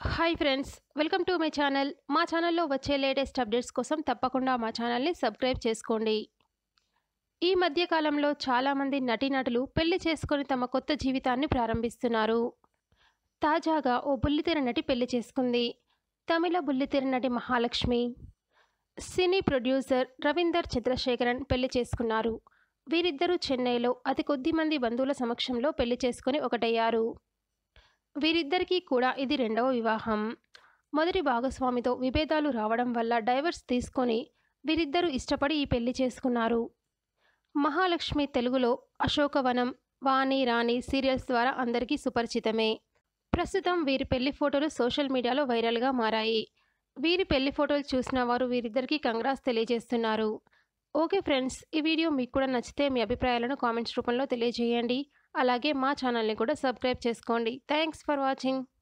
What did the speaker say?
hi friends welcome to my channel మా ఛానల్లో వచ్చే లేటెస్ట్ అప్డేట్స్ కోసం తప్పకుండా మా ఛానల్ని సబ్స్క్రైబ్ చేసుకోండి ఈ మధ్య కాలంలో చాలామంది నటీనటులు పెళ్లి చేసుకొని తమ కొత్త జీవితాన్ని ప్రారంభిస్తున్నారు తాజాగా ఓ బుల్లితెర నటి పెళ్లి చేసుకుంది తమిళ బుల్లితెర నటి మహాలక్ష్మి సినీ ప్రొడ్యూసర్ రవీందర్ చంద్రశేఖరన్ పెళ్లి చేసుకున్నారు వీరిద్దరూ చెన్నైలో అతి కొద్ది మంది బంధువుల సమక్షంలో పెళ్లి చేసుకుని ఒకటయ్యారు వీరిద్దరికీ కూడా ఇది రెండవ వివాహం మొదటి భాగస్వామితో విభేదాలు రావడం వల్ల డైవర్స్ తీసుకొని వీరిద్దరూ ఇష్టపడి ఈ పెళ్లి చేసుకున్నారు మహాలక్ష్మి తెలుగులో అశోకవనం వాణి రాణి సీరియల్స్ ద్వారా అందరికీ సుపరిచితమే ప్రస్తుతం వీరి పెళ్లి ఫోటోలు సోషల్ మీడియాలో వైరల్గా మారాయి వీరి పెళ్లి ఫోటోలు చూసిన వారు వీరిద్దరికీ కంగ్రాస్ తెలియజేస్తున్నారు ఓకే ఫ్రెండ్స్ ఈ వీడియో మీకు కూడా నచ్చితే మీ అభిప్రాయాలను కామెంట్స్ రూపంలో తెలియజేయండి అలాగే మా ఛానల్ని కూడా సబ్స్క్రైబ్ చేసుకోండి థ్యాంక్స్ ఫర్ వాచింగ్